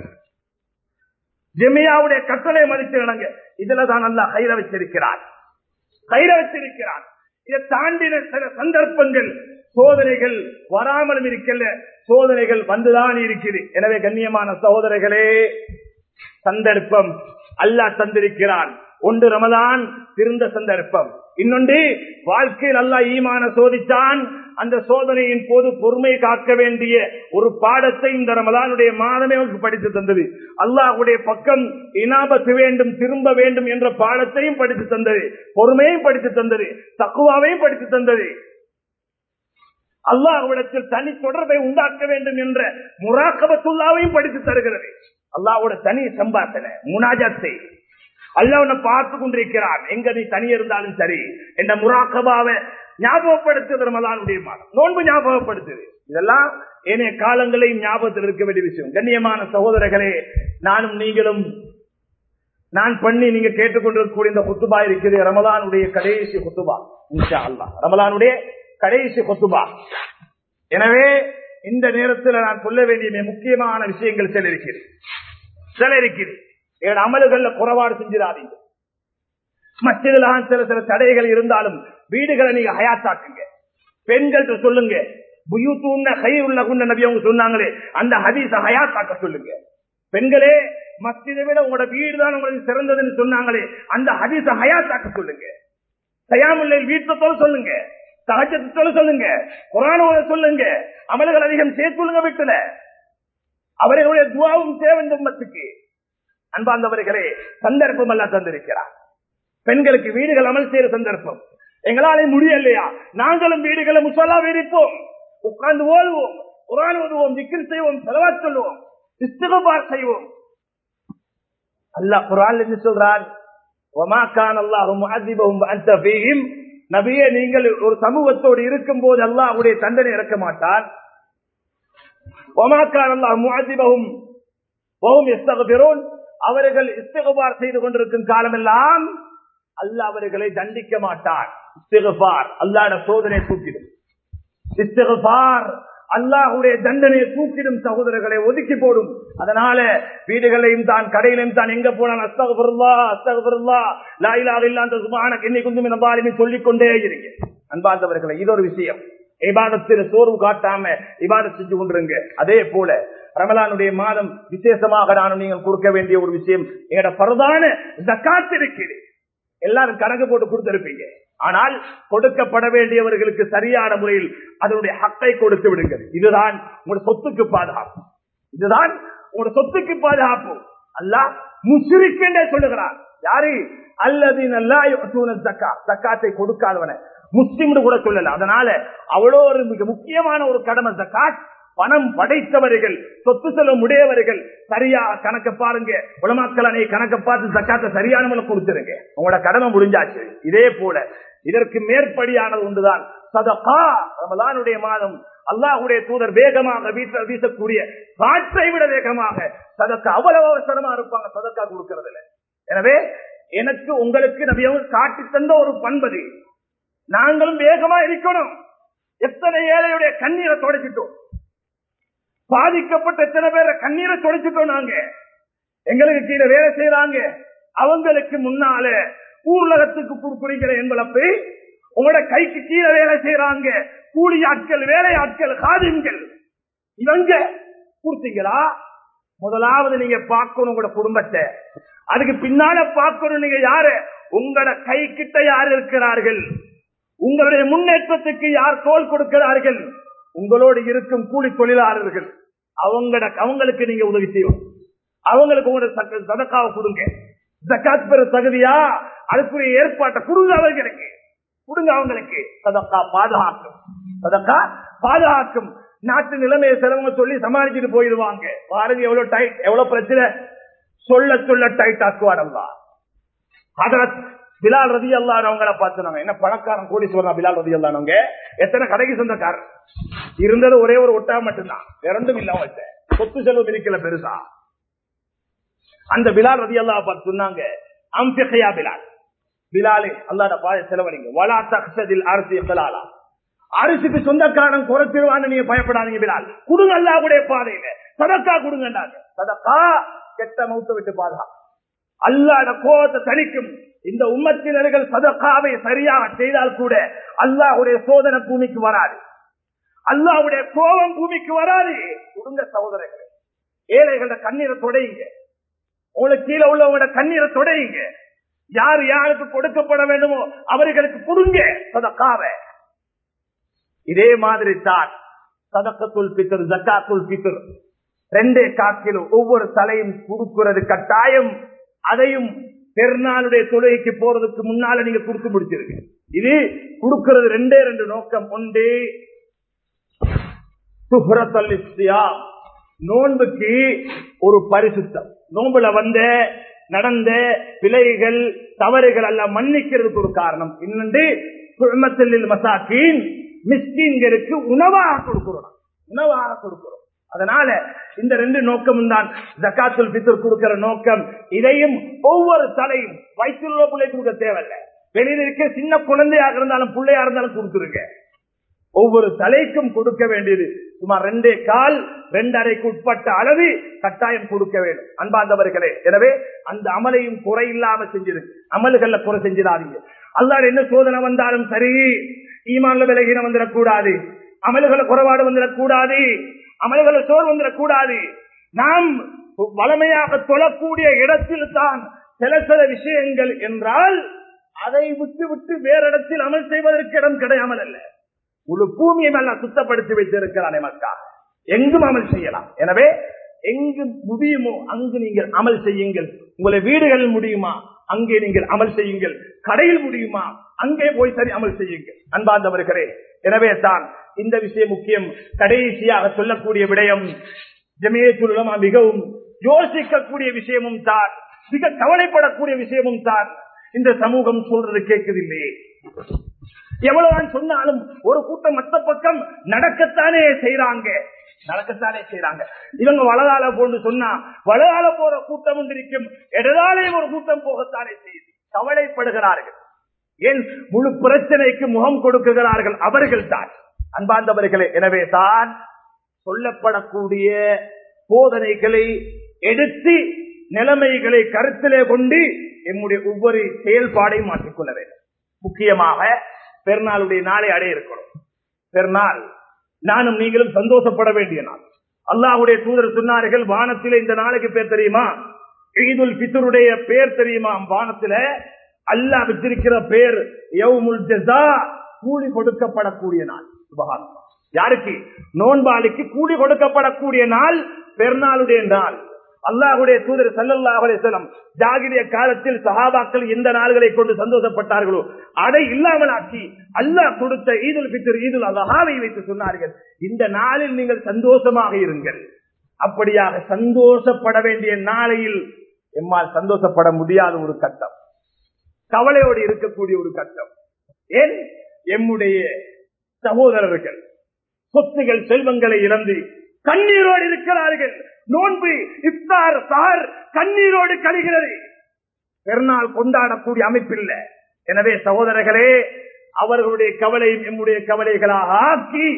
S1: ஜெமியாவுடைய கட்டளையை மதித்து நடங்க இதுல தான் நல்லா கைர வச்சிருக்கிறார் கைர வச்சிருக்கிறார் இதை தாண்டின சில சந்தர்ப்பங்கள் சோதனைகள் வராமலும் இருக்கல சோதனைகள் வந்துதான் இருக்குது எனவே கண்ணியமான சகோதரர்களே சந்தர்ப்பம் அல்லாஹ் தந்திருக்கிறான் ஒன்று ரமதான் திருந்த சந்தர்ப்பம் இன்னொன்று வாழ்க்கையில் அல்லா ஈமான சோதித்தான் அந்த சோதனையின் போது பொறுமை காக்க வேண்டிய ஒரு பாடத்தை இந்த ரமதானுடைய மாதமே அவருக்கு படித்து தந்தது அல்லாஹுடைய பக்கம் இனாபத்து வேண்டும் திரும்ப வேண்டும் என்ற பாடத்தையும் படித்து தந்தது பொறுமையும் படித்து தந்தது தக்குவாவையும் படித்து தந்தது அல்லாஹ்விடத்தில் தனி தொடர்பை உண்டாக்க வேண்டும் என்ற முராக்கபத்துல்லாவையும் படித்து தருகிறது அல்லாஹ்வோட தனி சம்பாசனை முனாஜத்தை அல்லாஹ் உன்னை பார்த்து கொண்டிருக்கிறான் எங்க நீ தனி இருந்தாலும் சரி என்ற முராக்கபாவை ஞாபகப்படுத்துது ரமலானுடைய மாதம் நோன்பு ஞாபகப்படுத்துது இதெல்லாம் ஏனைய காலங்களையும் ஞாபகத்தில் இருக்க வேண்டிய விஷயம் கண்ணியமான சகோதரர்களே நானும் நீங்களும் நான் பண்ணி நீங்க கேட்டுக்கொண்டிருக்கக்கூடிய இந்த குத்துபா இருக்குது ரமலானுடைய கடைசி குத்துபா இன்ஷா அல்லாஹ் ரமலானுடைய கடைசி குத்துபா எனவே இந்த நேரத்தில் நான் சொல்ல வேண்டிய மிக முக்கியமான விஷயங்கள் சில இருக்கிறது சில இருக்குது என் அமல்கள்ல குறைபாடு செஞ்சிடாதீங்க மற்றதெல்லாம் சில சில தடைகள் இருந்தாலும் வீடுகளை நீங்க ஹயாத்தாக்குங்க பெண்கள்கிட்ட சொல்லுங்க புயூத்தூன்ன கையுள்ள குண்ட நபி அவங்க சொன்னாங்களே அந்த ஹதீஸ ஹயாத்தாக்க சொல்லுங்க பெண்களே மஸ்ஜிதை விட உங்களோட வீடு தான் உங்களுக்கு சிறந்ததுன்னு சொன்னாங்களே அந்த ஹதீஸ ஹயாத்தாக்க சொல்லுங்க தயாமுல்லை வீட்டை சொல்ல சொல்லுங்க சகஜத்தை சொல்ல சொல்லுங்க குரானோட சொல்லுங்க அமல்கள் அதிகம் சேர்த்துள்ளுங்க வீட்டுல அவர்களுடைய துவாவும் தேவை இந்த உம்மத்துக்கு அன்பார்ந்தவர்களே சந்தர்ப்பம் எல்லாம் தந்திருக்கிறார் பெண்களுக்கு வீடுகள் அமல் செய்யற சந்தர்ப்பம் எங்களாலே முடியலையா நாங்களும் வீடுகளை முசல்லா விரிப்போம் உட்கார்ந்து ஓடுவோம் குரான் ஓதுவோம் விக்கிர் செய்வோம் செலவா சொல்லுவோம் இஸ்திகபார் செய்வோம் அல்லாஹ் குரான் என்ன சொல்றான் ஒமா கான் அல்லாஹ் முஅதிபஹும் அன்த ஃபீஹிம் நபியே நீங்கள் ஒரு சமூகத்தோடு இருக்கும் போது அல்லாஹ்வுடைய தண்டனை இறக்க மாட்டான் ஒமா கான் அல்லாஹ் முஅதிபஹும் வஹும் யஸ்தக்பிரூன் அவர்கள் இஸ்திகபார் செய்து கொண்டிருக்கும் காலமெல்லாம் அல்லாஹ் அவர்களை தண்டிக்க மாட்டான் இஸ்திகபார் அல்லாஹ்வுடைய சோதனை தூக்கிடும் இஸ்திகபார் அல்லாஹுடைய தண்டனையை தூக்கிடும் சகோதரர்களை ஒதுக்கி போடும் அதனால வீடுகளையும் தான் கடையிலையும் தான் எங்க போனான் அஸ்தகபுருல்லா அஸ்தகபுருல்லா லாயிலாக இல்லாத சுமான என்னை குந்தும் நம்பாலுமே சொல்லிக் கொண்டே இருங்க அன்பார்ந்தவர்களை இது ஒரு விஷயம் இபாதத்தில் சோர்வு காட்டாம இபாதத் செஞ்சு கொண்டிருங்க அதே போல ரமலானுடைய மாதம் விசேஷமாக நானும் நீங்கள் கொடுக்க வேண்டிய ஒரு விஷயம் எங்கட பரதான ஜக்காத் இருக்குது எல்லாரும் கணக்கு போட்டு கொடுத்திருப்பீங்க ஆனால் கொடுக்கப்பட வேண்டியவர்களுக்கு சரியான முறையில் அதனுடைய ஹக்கை கொடுத்து விடுங்கள் இதுதான் உங்களோட சொத்துக்கு பாதுகாப்பு இதுதான் உங்களோட சொத்துக்கு பாதுகாப்பு அல்லாஹ் முஷிரிக்கென்றே சொல்லுகிறான் யாரு அல்லது நல்லா ஜக்காத்தை கொடுக்காதவன முஸ்லிம் கூட சொல்லல அதனால அவ்வளோ ஒரு மிக முக்கியமான ஒரு கடமை ஜக்காத் பணம் படைத்தவர்கள் சொத்து செல்வம் உடையவர்கள் சரியா கணக்க பாருங்க உலமாக்கள் அணை கணக்க பார்த்து ஜக்காத்தை சரியான முறையில் கொடுத்துருங்க உங்களோட கடமை முடிஞ்சாச்சு இதே போல இதற்கு மேற்படியானது ஒன்றுதான் சதகா ரமலானுடைய மாதம் அல்லாஹுடைய தூதர் வேகமாக வீட்டில் வீசக்கூடிய காற்றை விட வேகமாக சதக்கா அவ்வளவு அவசரமா இருப்பாங்க சதக்கா கொடுக்கறதுல எனவே எனக்கு உங்களுக்கு நபியவங்க காட்டி தந்த ஒரு பண்பது நாங்களும் வேகமா இருக்கணும் எத்தனை ஏழையுடைய கண்ணீரை தொடச்சிட்டோம் பாதிக்கப்பட்ட எத்தனை பேரை கண்ணீரை தொடச்சிட்டோம் நாங்க எங்களுக்கு கீழே வேலை செய்யறாங்க அவங்களுக்கு முன்னால ஊர்லகத்துக்கு கொடுக்குறீங்கிற என்பளப்பை உங்களோட கைக்கு கீழே வேலை செய்யறாங்க கூலி ஆட்கள் வேலை ஆட்கள் காதின்கள் இவங்க கொடுத்தீங்களா முதலாவது நீங்க பார்க்கணும் உங்களோட குடும்பத்தை அதுக்கு பின்னால பார்க்கணும் நீங்க யாரு உங்களோட கை கிட்ட யார் இருக்கிறார்கள் உங்களுடைய முன்னேற்றத்துக்கு யார் தோல் கொடுக்கிறார்கள் உங்களோடு இருக்கும் கூலி தொழிலாளர்கள் அவங்களோட அவங்களுக்கு நீங்க உதவி செய்யணும் அவங்களுக்கு உங்களோட சதக்காவை கொடுங்க ஜக்காத் பெற தகுதியா அதுக்குரிய ஏற்பாட்டை கொடுங்க அவர்களுக்கு கொடுங்க அவங்களுக்கு சதக்கா பாதுகாக்கும் சதக்கா பாதுகாக்கும் நாட்டு நிலைமையை சிலவங்க சொல்லி சமாளிச்சுட்டு போயிடுவாங்க பாருங்க எவ்வளவு டைட் எவ்வளவு பிரச்சனை சொல்ல சொல்ல டைட் ஆக்குவாரல்லா அதற்கு பிலால் ரதி அல்லானவங்களை பார்த்துனாங்க என்ன பணக்காரன் கோடி சொல்றான் பிலால் ரதி அல்லானவங்க எத்தனை கடைக்கு சொந்தக்காரர் இருந்தது ஒரே ஒரு ஒட்டா மட்டும்தான் இரண்டும் இல்ல அவங்கள்ட்ட சொத்து செலவு இருக்கல பெருசா அந்த பிலால் ரதி அல்லா பார்த்து சொன்னாங்க அம்பிகையா பிலால் பிலாலே அல்லாட பாதை செலவழிங்க வலா தக்ஷதில் அரசு பிலாலா அரிசிக்கு சொந்தக்காரன் குறைச்சிருவான்னு நீங்க பயப்படாதீங்க பிலால் கொடுங்க அல்லாவுடைய பாதையில சதக்கா கொடுங்கண்டாங்க சதக்கா கெட்ட மௌத்த விட்டு பாதுகா அல்லாட கோபத்தை தணிக்கும் இந்த உம்மத்தினர்கள் சதக்காவை சரியாக செய்தால் கூட அல்லாஹுடைய சோதனை பூமிக்கு வராது அல்லாஹுடைய கோபம் பூமிக்கு வராது கொடுங்க சகோதரர்களே ஏழைகளோட கண்ணீரை தொடையுங்க உங்களுக்கு கீழே உள்ளவங்களோட கண்ணீரை தொடையுங்க யார் யாருக்கு கொடுக்கப்பட வேண்டுமோ அவர்களுக்கு கொடுங்க சதக்காவை இதே மாதிரி தான் சதக்கத்துல் பித்தர் ஜக்காத்துல் பித்தர் ரெண்டே காக்கிலும் ஒவ்வொரு தலையும் கொடுக்கிறது கட்டாயம் அதையும் பெருநாளுடைய தொழுகைக்கு போறதுக்கு முன்னால நீங்க கொடுத்து முடிச்சிருங்க இது கொடுக்கிறது ரெண்டே ரெண்டு நோக்கம் ஒன்றே துஹரத்தல் இஸ்தியாம் நோன்புக்கு ஒரு பரிசுத்தம் நோன்புல வந்த நடந்த பிழைகள் தவறுகள் எல்லாம் மன்னிக்கிறதுக்கு ஒரு காரணம் இன்னொன்று குழுமத்தில் மசாக்கின் மிஸ்கின்களுக்கு உணவாக கொடுக்கிறோம் உணவாக கொடுக்கிறோம் அதனால இந்த ரெண்டு நோக்கமும் தான் ஜக்காத்துல் பித்தர் கொடுக்கிற நோக்கம் இதையும் ஒவ்வொரு தலையும் வயிற்றுள்ள பிள்ளை கொடுக்க தேவையில்லை வெளியில இருக்க சின்ன குழந்தையாக இருந்தாலும் பிள்ளையா இருந்தாலும் கொடுத்துருங்க ஒவ்வொரு தலைக்கும் கொடுக்க வேண்டியது சுமார் ரெண்டே கால் ரெண்டரைக்கு உட்பட்ட அளவு கட்டாயம் கொடுக்க வேண்டும் அன்பார்ந்தவர்களே எனவே அந்த அமலையும் குறை இல்லாம செஞ்சது அமல்கள்ல குறை செஞ்சிடாதீங்க அல்லாட என்ன சோதனை வந்தாலும் சரி ஈமான்ல விலகின வந்துடக்கூடாது அமல்களை குறைபாடு வந்துடக்கூடாது அமல்களை சோர் வந்துடக்கூடாது நாம் வளமையாக தொழக்கூடிய இடத்தில் தான் சில சில விஷயங்கள் என்றால் அதை விட்டு விட்டு வேற இடத்தில் அமல் செய்வதற்கு இடம் கிடையாமல் அல்ல முழு பூமியை நல்லா சுத்தப்படுத்தி வைத்திருக்கிறானே மக்கா எங்கும் அமல் செய்யலாம் எனவே எங்கு முடியுமோ அங்கு நீங்கள் அமல் செய்யுங்கள் உங்களை வீடுகளில் முடியுமா அங்கே நீங்கள் அமல் செய்யுங்கள் கடையில் முடியுமா அங்கே போய் சரி அமல் செய்யுங்கள் அன்பார்ந்தவர்களே எனவே தான் இந்த விஷயம் முக்கியம் கடைசியாக சொல்லக்கூடிய விடயம் ஜமியத்துலமா மிகவும் யோசிக்கக்கூடிய விஷயமும் தான் மிக கவலைப்படக்கூடிய விஷயமும் தான் இந்த சமூகம் சொல்றது கேட்குதில்லையே எவ்வளவுதான் சொன்னாலும் ஒரு கூட்டம் மற்ற பக்கம் நடக்கத்தானே செய்யறாங்க நடக்கத்தானே செய்யறாங்க இவங்க வளதால போன்னு சொன்னா வளதால போற கூட்டம் ஒன்று இருக்கும் இடதாலே ஒரு கூட்டம் போகத்தானே செய்யுது கவலைப்படுகிறார்கள் ஏன் முழு பிரச்சனைக்கு முகம் கொடுக்குகிறார்கள் அவர்கள் தான் அன்பார்ந்தவர்களே எனவே தான் சொல்லப்படக்கூடிய போதனைகளை எடுத்து நிலைமைகளை கருத்திலே கொண்டு என்னுடைய ஒவ்வொரு செயல்பாடையும் மாற்றிக்கொள்ள வேண்டும் முக்கியமாக பெருநாளுடைய நாளை அடைய இருக்கணும் பெருநாள் நானும் நீங்களும் சந்தோஷப்பட வேண்டிய நாள் அல்லாஹுடைய தூதர் சொன்னார்கள் வானத்திலே இந்த நாளைக்கு பேர் தெரியுமா ஈதுல் பித்தருடைய பேர் தெரியுமா வானத்தில அல்லாஹ் வச்சிருக்கிற பேர் யவுமுல் ஜஸா கூலி கொடுக்கப்படக்கூடிய நாள் சுபஹான் யாருக்கு நோன்பாளிக்கு கூலி கொடுக்கப்படக்கூடிய நாள் பெருநாளுடைய நாள் அல்லாஹுடைய தூதர் சல்லல்லாஹு அலைஹி வஸல்லம் ஜாகிரிய காலத்தில் சஹாபாக்கள் எந்த நாள்களை கொண்டு சந்தோஷப்பட்டார்களோ அதை இல்லாமல் ஆக்கி அல்லாஹ் கொடுத்த ஈதுல் பித்தர் ஈதுல் அலஹாவை வைத்து சொன்னார்கள் இந்த நாளில் நீங்கள் சந்தோஷமாக இருங்கள் அப்படியாக சந்தோஷப்பட வேண்டிய நாளையில் எம்மால் சந்தோஷப்பட முடியாத ஒரு கட்டம் கவலையோடு இருக்கக்கூடிய ஒரு கட்டம் ஏன் எம்முடைய சகோதரர்கள் சொத்துகள் செல்வங்களை இழந்து கண்ணீரோடு இருக்கிறார்கள் நோன்பு இஃப்தார் சார் கண்ணீரோடு கழிகிறது பெருநாள் கொண்டாடக்கூடிய அமைப்பில்ல எனவே சகோதரர்களே அவர்களுடைய கவலையும் எம்முடைய கவலைகளாக ஆக்கி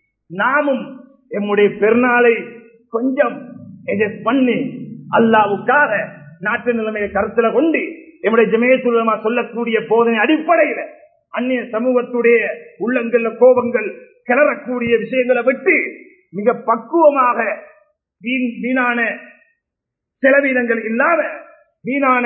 S1: நாமும் எம்முடைய பெருநாளை கொஞ்சம் adjust பண்ணி அல்லாவுக்காக நாட்டு நிலைமையை கருத்துல கொண்டு எம்முடைய ஜமேசுலமா சொல்லக்கூடிய போதனை அடிப்படையில அந்நிய சமூகத்துடைய உள்ளங்கள்ல கோபங்கள் கிளறக்கூடிய விஷயங்களை விட்டு மிக பக்குவமாக வீண் வீணான செலவீனங்கள் இல்லாம வீணான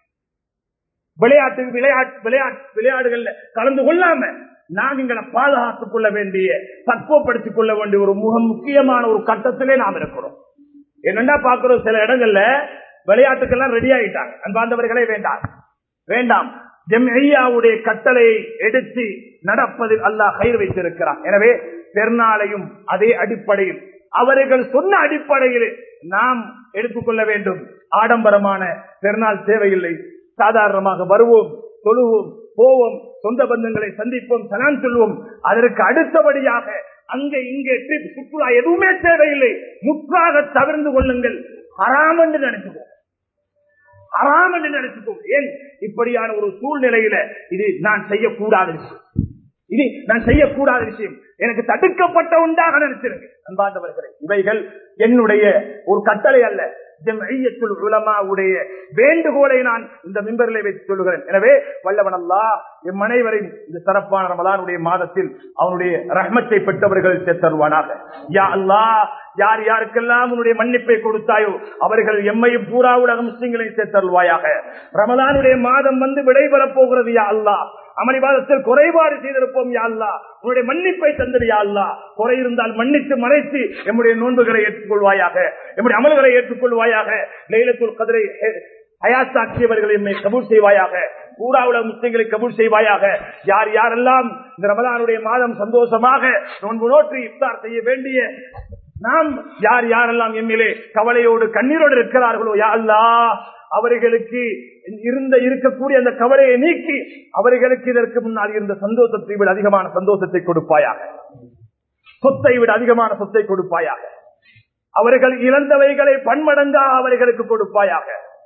S1: விளையாட்டு விளையாட்டு விளையாட்டு விளையாடுகள்ல கலந்து கொள்ளாம நாம் எங்களை பாதுகாத்துக் கொள்ள வேண்டிய பக்குவப்படுத்திக் கொள்ள வேண்டிய ஒரு மிக முக்கியமான ஒரு கட்டத்திலே நாம் இருக்கிறோம் என்னண்டா பாக்குறோம் சில இடங்கள்ல விளையாட்டுக்கெல்லாம் ரெடி ஆயிட்டாங்க அன்பாந்தவர்களே வேண்டாம் வேண்டாம் ஜெம்ஐயாவுடைய கட்டளையை எடுத்து நடப்பதில் அல்லாஹ் கயிறு வைத்திருக்கிறான் எனவே பெருநாளையும் அதே அடிப்படையில் அவர்கள் சொன்ன அடிப்படையில் நாம் எடுத்துக்கொள்ள வேண்டும் ஆடம்பரமான பெருநாள் தேவையில்லை சாதாரணமாக வருவோம் தொழுவோம் போவோம் சொந்த பந்தங்களை சந்திப்போம் சலான் சொல்வோம் அதற்கு அடுத்தபடியாக அங்கே இங்கே ட்ரிப் சுற்றுலா எதுவுமே தேவையில்லை முற்றாக தவிர்ந்து கொள்ளுங்கள் ஹராம் என்று நினைச்சுக்கோம் ஹராம் என்று நினைச்சுக்கோம் ஏன் இப்படியான ஒரு சூழ்நிலையில இது நான் செய்யக்கூடாத விஷயம் இது நான் செய்யக்கூடாத விஷயம் எனக்கு தடுக்கப்பட்ட உண்டாக நினைச்சிருங்க அன்பாண்டவர்களே இவைகள் என்னுடைய ஒரு கட்டளை அல்ல ஜம்ஐயத்துல் உலமாவுடைய வேண்டுகோளை நான் இந்த மிம்பரிலே வைத்து சொல்லுகிறேன் எனவே வல்லவன் அல்லா எம் அனைவரையும் இந்த சிறப்பான ரமலானுடைய மாதத்தில் அவனுடைய ரஹ்மத்தை பெற்றவர்கள் சேர்த்தருவானாக யா அல்லா யார் யாருக்கெல்லாம் உன்னுடைய மன்னிப்பை கொடுத்தாயோ அவர்கள் எம்மையும் பூரா உலக முஸ்லிம்களையும் சேர்த்தருவாயாக ரமலானுடைய மாதம் வந்து விடைபெறப் போகிறது யா அல்லா அமளிவாதத்தில் குறைபாடு செய்திருப்போம் யா அல்லா உன்னுடைய மன்னிப்பை தந்தது யா அல்லா குறை இருந்தால் மன்னித்து மறைத்து எம்முடைய நோன்புகளை ஏற்றுக்கொள்வாயாக எம்முடைய அமல்களை ஏற்றுக்கொள்வாயாக லைலத்துல் கதிரை ஹயாத்தாக்கியவர்கள் எம்மை கபூர் செய்வாயாக பூரா உலக முஸ்லிம்களை கபூல் செய்வாயாக யார் யாரெல்லாம் இந்த ரமலானுடைய மாதம் சந்தோஷமாக நோன்பு நோற்றி இஃப்தார் செய்ய வேண்டிய நாம் யார் யாரெல்லாம் எம்மிலே கவலையோடு கண்ணீரோடு இருக்கிறார்களோ யா அல்லாஹ் அவர்களுக்கு இருந்த இருக்கக்கூடிய அந்த கவலையை நீக்கி அவர்களுக்கு இதற்கு முன்னால் இருந்த சந்தோஷத்தை விட அதிகமான சந்தோஷத்தை கொடுப்பாயாக சொத்தை விட அதிகமான சொத்தை கொடுப்பாயாக அவர்கள் இழந்தவைகளை பன்மடங்காக அவர்களுக்கு கொடுப்பாயாக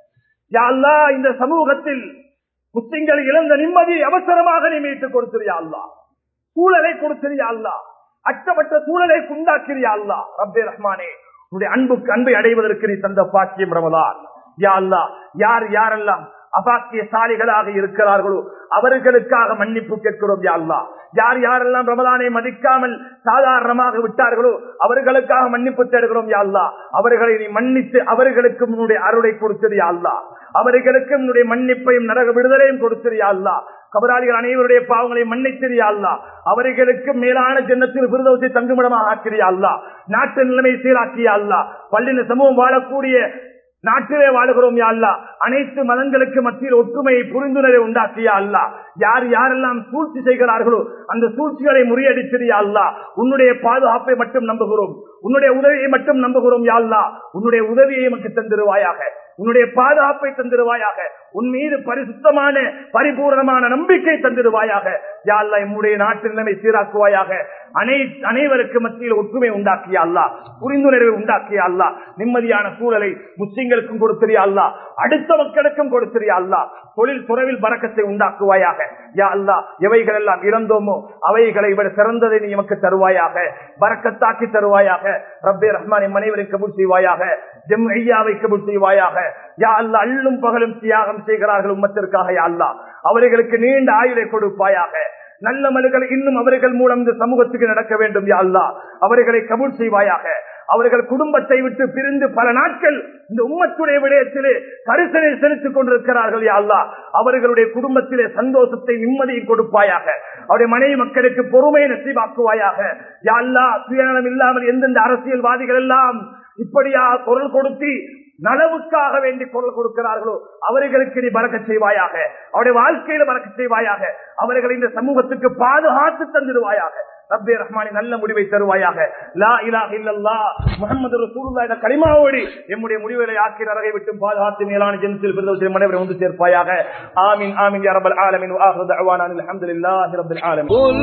S1: யா அல்லாஹ் இந்த சமூகத்தில் முஸ்லிம்கள் இழந்த நிம்மதியை அவசரமாக நீ மீட்டுக் கொடுத்திரியா அல்லா சூழலை கொடுத்திரியா அல்லா அச்சமற்ற சூழலை உண்டாக்கிறியா அல்லா ரப்பே ரஹ்மானே உன்னுடைய அன்புக்கு அன்பை அடைவதற்கு நீ தந்த பாக்கியம் ரமலான் யா அல்லா யார் யாரெல்லாம் அபாக்கிய சாலிகளாக இருக்கிறார்களோ அவர்களுக்காக மன்னிப்பு கேட்கிறோம் யா அல்லா யார் யாரெல்லாம் ரமலானை மதிக்காமல் சாதாரணமாக விட்டார்களோ அவர்களுக்காக மன்னிப்பு தேடுகிறோம் யா அல்லா அவர்களை நீ மன்னித்து அவர்களுக்கு உன்னுடைய அருளை கொடுத்தது யா அல்லா அவர்களுக்கு உன்னுடைய மன்னிப்பையும் நரக விடுதலையும் கொடுத்தது யா அல்லா கபராளிகள் அனைவருடைய பாவங்களை மன்னித்திரியா அல்லா அவர்களுக்கு மேலான ஜன்னத்தில் விருதவத்தை தங்குமிடமாக ஆக்கிறியா அல்லா நாட்டு நிலைமை சீராக்கியா அல்லா பள்ளின சமூகம் வாழக்கூடிய நாட்டிலே வாழுகிறோம் யா அல்லா அனைத்து மதங்களுக்கு மத்தியில் ஒற்றுமையை புரிந்துணர்வை உண்டாக்கியா அல்லா யார் யாரெல்லாம் சூழ்ச்சி செய்கிறார்களோ அந்த சூழ்ச்சிகளை முறியடித்திரியா அல்லா உன்னுடைய பாதுகாப்பை மட்டும் நம்புகிறோம் உன்னுடைய உதவியை மட்டும் நம்புகிறோம் யா அல்லா உன்னுடைய உதவியை நமக்கு தந்திருவாயாக உன்னுடைய பாதுகாப்பை தந்திருவாயாக உன் மீது பரிசுத்தமான பரிபூர்ணமான நம்பிக்கை தந்திருவாயாக யா அல்லா எம்முடைய நாட்டு நிலைமை சீராக்குவாயாக அனை அனைவருக்கு மத்தியில் ஒற்றுமை உண்டாக்கிய அல்லா புரிந்துணர்வை உண்டாக்கிய அல்லா நிம்மதியான சூழலை முஸ்லிம்களுக்கும் கொடுத்திரியா அல்லா அடுத்த மக்களுக்கும் கொடுத்திரியா அல்லா தொழில் துறவில் பறக்கத்தை உண்டாக்குவாயாக யா அல்லா எவைகள் எல்லாம் இறந்தோமோ அவைகளை விட சிறந்ததை நீ எமக்கு தருவாயாக பறக்கத்தாக்கி தருவாயாக ரப்பே ரஹ்மான் எம் அனைவரும் கபூல் செய்வாயாக ஜெம் ஐயாவை கபூல் செய்வாயாக யா அல்லா அள்ளும் பகலும் தியாகம் செய்கிறார்கள் உம்மத்திற்காக யா அல்லா அவர்களுக்கு நீண்ட ஆயுளை கொடுப்பாயாக நல்ல மனுகள் இன்னும் அவர்கள் மூலம் இந்த சமூகத்துக்கு நடக்க வேண்டும் யா அல்லா அவர்களை கபூல் செய்வாயாக அவர்கள் குடும்பத்தை விட்டு பிரிந்து பல நாட்கள் இந்த உம்மத்துடைய விடயத்திலே கரிசனை செலுத்திக் கொண்டிருக்கிறார்கள் யா அல்லா அவர்களுடைய குடும்பத்திலே சந்தோஷத்தை நிம்மதியை கொடுப்பாயாக அவருடைய மனைவி மக்களுக்கு பொறுமையை நசீவாக்குவாயாக யா அல்லா சுயநலம் இல்லாமல் எந்தெந்த அரசியல்வாதிகள் எல்லாம் இப்படியா குரல் கொடுத்து நலவுக்காக வேண்டி குரல் கொடுக்கிறார்களோ அவர்களுக்கு நீ பறக்க செய்வாயாக அவருடைய வாழ்க்கையில பறக்க செய்வாயாக அவர்களை இந்த சமூகத்துக்கு பாதுகாத்து தந்திடுவாயாக ரப்பே ரஹ்மானி நல்ல முடிவை தருவாயாக லா இலாஹ இல்லல்லா முஹம்மது ரசூலுல்லாஹ் என்ற கலிமாவோடு எம்முடைய முடிவுகளை ஆக்கி நரகை விட்டு பாதுகாத்து மேலான ஜென்சில் பிறந்தவற்றை மனைவரை வந்து சேர்ப்பாயாக ஆமீன் ஆமீன் யா ரப்பல் ஆலமீன் وآخر دعوانا الحمد لله رب العالمين
S2: قل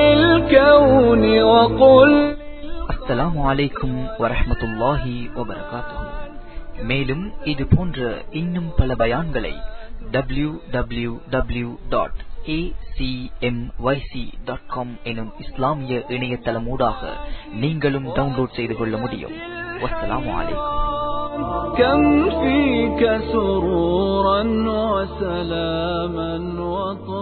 S2: للكون وقل
S3: அஸ்ஸலாமு அலைக்கும் வரஹ்மத்துல்லாஹி வபரகாத்துஹு மேலும் இது போன்ற இன்னும் பல பயான்களை டபிள்யூ டபிள்யூ டபிள்யூ டாட் எனும் இஸ்லாமிய இணையதளமூடாக நீங்களும் டவுன்லோட் செய்து கொள்ள முடியும் வஸ்ஸலாமு அலைக்கும்
S2: كم فيك سرورا وسلاما وطهورا